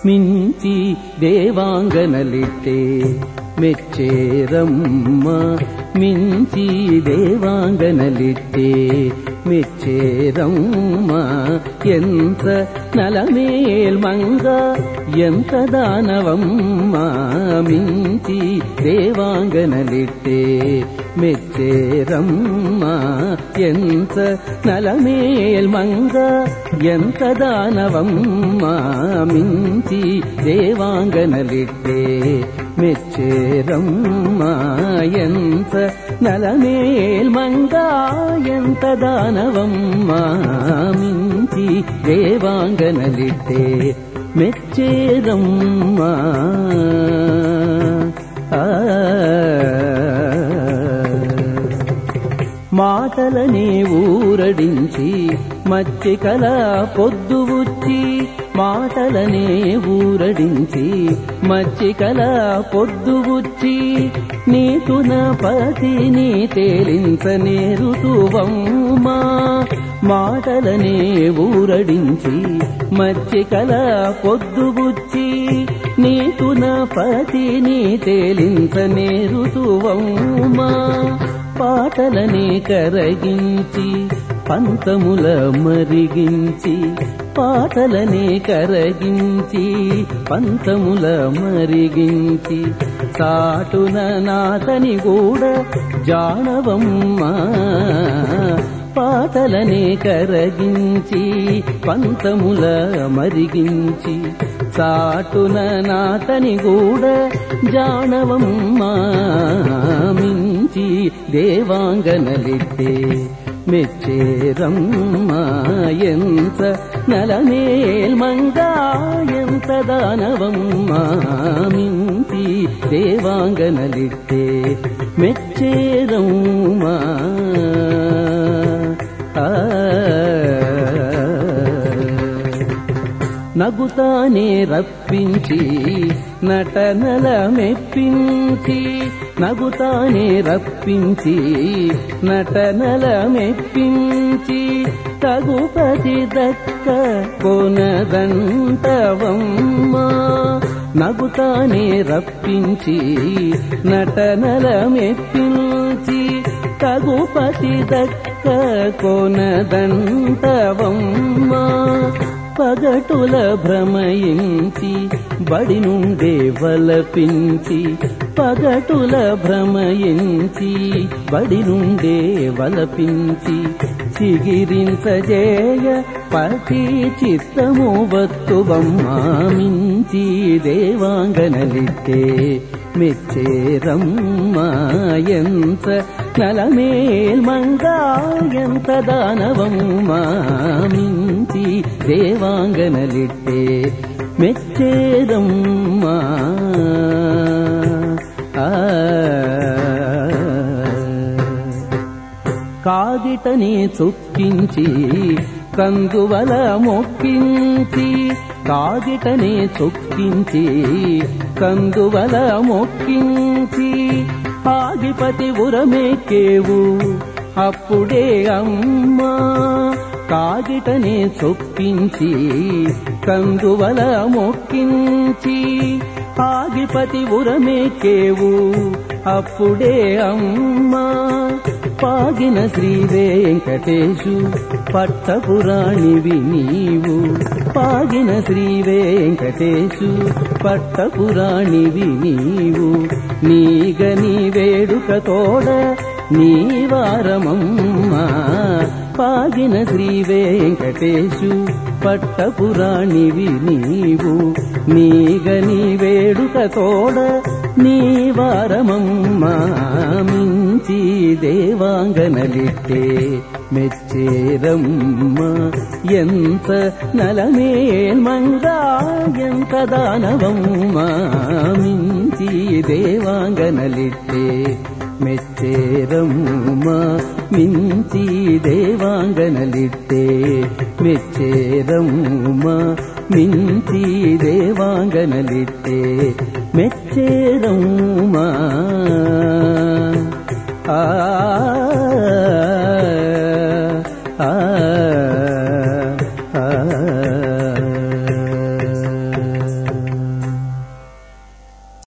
మించి దేవాంగనలిట్టే మెచ్చేరమ్మ మించి దేవాంగనలిట్టే మెచ్చేరమ్మ ఎంత నలమేల్ మంగ ఎంత దానవమ్మ మించి దేవాంగనలిట్టే మెచ్చేరమ్మ ఎంత నలమేల్ మంగ ఎంత దానవమ్మ మించి దేవాంగనలిట్టే మెచ్చేరమ్మ ఎంత నలమేల్ మంగ ఎంత దానవమ్మ మించి దేవాంగనలిట్టే మెచ్చేరమ్మ ఆ మాటలనే ఊరడించి మచ్చికల పొద్దువుచ్చి మాటలనే ఊరడించి మచ్చికల పొద్దువుచ్చి నీతున పతిని తేలించనేరుతువమ్మా మాటలనే ఊరడించి మచ్చికల పొద్దుబుచ్చి నీతున పతిని తేలించనేరుతువమ్మా పాటలని కరగించి పంతముల మరిగించి పాటలని కరగించి పంతముల మరిగించి సాటున నాతని కూడా జానవమ్మా పాటలని కరగించి పంతముల మరిగించి సాటున నాతని కూడా జానవమ్మా మించి దేవాంగనలిట్టే మెచ్చేరమ్మా ఎంత నలమేల్ మంగా ఎంత దానవమ్మా మించి దేవాంగనలిట్టే మెచ్చేరమ్మా ఆ నగుతానే రప్పించి నటనల మెప్పించి నగుతానే రప్పించి నటనల మెప్పించి తగుపతి దక్క కొనదంటవమ్మా నగుతానే రప్పించి నటనల మెప్పించి తగుపతి దక్క కొనదంటవమ్మా పగటుల భ్రమయించి బడి నుండే వలపించి పగటుల భ్రమయించి బడి నుండే వలపించి చిగిరించజేయ పతి చిత్తము వత్తువమ్మా మించి దేవాంగనలిట్టే మెచ్చేరమ్మా ఎంత నలమేల్ మంగా ఎంత దానవమ్మా మించి దేవాంగనలిట్టే మెచ్చేరమ్మా ఆ కాగిటని చొక్కించి కందువల మొక్కించి కాగిటని చొక్కించి కందువల మొక్కించి ఆదిపతి ఉరమేకేవు అప్పుడే అమ్మా కాగిటని చొక్కించి కందువల మొక్కించి ఆగిపతి ఉరమేకేవు అప్పుడే అమ్మా పాగిన శ్రీ వెంకటేశు పట్టపురాణివి నీవు పాగిన శ్రీ వెంకటేశు పట్టపురాణివి నీవు నీగని వేడుక తోడ నీవారమమ్మా పాగిన శ్రీ వెంకటేశు పట్టపురాణివి నీవు నీగని వేడుక తోడ నీవారమమ్మా మించి దేవాంగనలిట్టే మెచ్చేరమ్మ ఎంత నలమేల్ మంగా ఎంత దానవమ్మా మించి దేవాంగనలిట్టే మెచ్చేరమ్మ మించి దేవాంగనలిట్టే మెచ్చేరమ్మ మించి దేవాంగనలిట్టే మెచ్చేరమ్మా ఆ